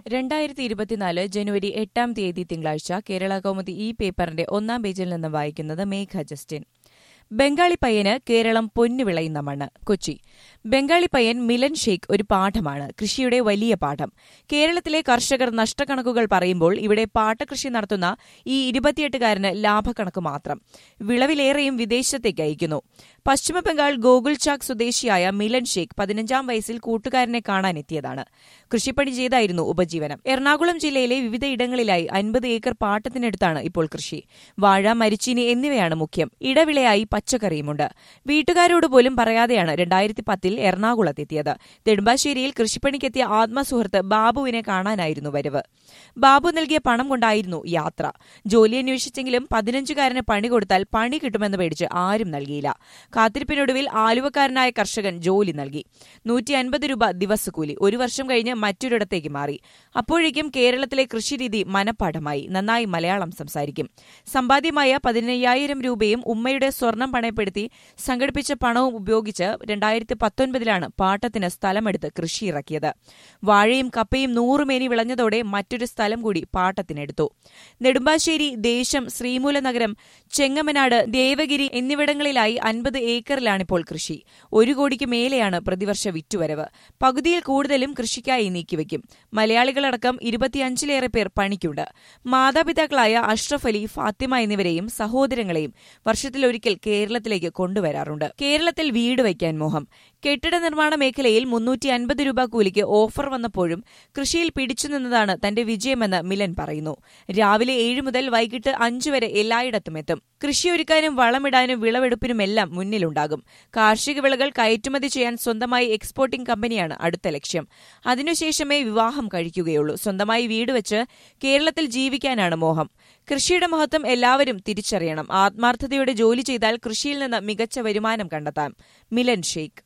രണ്ടായിരത്തി ഇരുപത്തിനാല് ജനുവരി എട്ടാം തീയതി തിങ്കളാഴ്ച കേരള കൗമുദി ഈ പേപ്പറിന്റെ ഒന്നാം പേജിൽ നിന്ന് വായിക്കുന്നത് മേഘ ജസ്റ്റിൻ ബംഗാളി പയ്യന് കേരളം പൊന്നുവിളയുന്ന മണ്ണ് കൊച്ചി ബംഗാളി പയ്യൻ മിലൻ ഷെയ്ഖ് ഒരു പാഠമാണ് കൃഷിയുടെ വലിയ പാഠം കേരളത്തിലെ കർഷകർ നഷ്ടക്കണക്കുകൾ പറയുമ്പോൾ ഇവിടെ പാട്ടകൃഷി നടത്തുന്ന ഈ ഇരുപത്തിയെട്ടുകാരന് ലാഭക്കണക്ക് മാത്രം വിളവിലേറെയും വിദേശത്തേക്ക് അയക്കുന്നു പശ്ചിമബംഗാൾ ഗോകുൽചാക് സ്വദേശിയായ മിലൻ ഷെയ്ഖ് പതിനഞ്ചാം വയസ്സിൽ കൂട്ടുകാരനെ കാണാനെത്തിയതാണ് കൃഷിപ്പണി ചെയ്തായിരുന്നു ഉപജീവനം എറണാകുളം ജില്ലയിലെ വിവിധ ഇടങ്ങളിലായി അൻപത് ഏക്കർ പാട്ടത്തിനടുത്താണ് ഇപ്പോൾ കൃഷി വാഴ മരിച്ചീനി എന്നിവയാണ് മുഖ്യം ഇടവിളയായി പച്ചക്കറിയുമുണ്ട് വീട്ടുകാരോട് പോലും പറയാതെയാണ് രണ്ടായിരത്തി പത്തിൽ എറണാകുളത്തെത്തിയത് നെടുമ്പാശ്ശേരിയിൽ കൃഷിപ്പണിക്കെത്തിയ ആത്മസുഹൃത്ത് ബാബുവിനെ കാണാനായിരുന്നു വരവ് ബാബു നൽകിയ പണം കൊണ്ടായിരുന്നു യാത്ര ജോലി അന്വേഷിച്ചെങ്കിലും പതിനഞ്ചുകാരന് പണി കൊടുത്താൽ പണി കിട്ടുമെന്ന് പേടിച്ച് ആരും നൽകിയില്ല കാത്തിരിപ്പിനൊടുവിൽ ആലുവക്കാരനായ കർഷകൻ ജോലി നൽകി നൂറ്റി അൻപത് രൂപ ദിവസക്കൂലി ഒരു വർഷം കഴിഞ്ഞ് മറ്റൊരിടത്തേക്ക് മാറി അപ്പോഴേക്കും കേരളത്തിലെ കൃഷിരീതി മനപ്പാഠമായി നന്നായി മലയാളം സംസാരിക്കും സമ്പാദ്യമായ പതിനയ്യായിരം രൂപയും ഉമ്മയുടെ സ്വർണം പണയപ്പെടുത്തി സംഘടിപ്പിച്ച പണവും ഉപയോഗിച്ച് രണ്ടായിരത്തി പത്തൊൻപതിലാണ് പാട്ടത്തിന് സ്ഥലമെടുത്ത് കൃഷി ഇറക്കിയത് വാഴയും കപ്പയും നൂറുമേനി വിളഞ്ഞതോടെ മറ്റൊരു സ്ഥലം കൂടി പാട്ടത്തിനെടുത്തു നെടുമ്പാശ്ശേരി ദേശം ശ്രീമൂലനഗരം ചെങ്ങമനാട് ദേവഗിരി എന്നിവിടങ്ങളിലായി അൻപത് ഏക്കറിലാണിപ്പോൾ കൃഷി ഒരു കോടിക്ക് മേലെയാണ് പ്രതിവർഷ വിറ്റുവരവ് പകുതിയിൽ കൂടുതലും കൃഷിക്കായി നീക്കിവെക്കും മലയാളികളടക്കം ഇരുപത്തിയഞ്ചിലേറെ പേർ പണിക്കുണ്ട് മാതാപിതാക്കളായ അഷ്റഫ് അലി ഫാത്തിമ എന്നിവരെയും സഹോദരങ്ങളെയും വർഷത്തിലൊരിക്കൽ കേരളത്തിലേക്ക് കൊണ്ടുവരാറുണ്ട് കേരളത്തിൽ വീട് വയ്ക്കാൻ മോഹം കെട്ടിട നിർമ്മാണ മേഖലയിൽ മുന്നൂറ്റി അൻപത് രൂപ കൂലിക്ക് ഓഫർ വന്നപ്പോഴും കൃഷിയിൽ പിടിച്ചുനിന്നതാണ് തന്റെ വിജയമെന്ന് മിലൻ പറയുന്നു രാവിലെ ഏഴ് മുതൽ വൈകിട്ട് അഞ്ചു വരെ എല്ലായിടത്തും എത്തും കൃഷിയൊരുക്കാനും വളമിടാനും വിളവെടുപ്പിനുമെല്ലാം മുന്നിലുണ്ടാകും കാർഷിക വിളകൾ കയറ്റുമതി ചെയ്യാൻ സ്വന്തമായി എക്സ്പോർട്ടിംഗ് കമ്പനിയാണ് അടുത്ത ലക്ഷ്യം അതിനുശേഷമേ വിവാഹം കഴിക്കുകയുള്ളൂ സ്വന്തമായി വീട് വെച്ച് കേരളത്തിൽ ജീവിക്കാനാണ് മോഹം കൃഷിയുടെ മഹത്വം എല്ലാവരും തിരിച്ചറിയണം ആത്മാർത്ഥതയോടെ ജോലി ചെയ്താൽ കൃഷിയിൽ നിന്ന് മികച്ച വരുമാനം കണ്ടെത്താം മിലൻ ഷെയ്ഖ്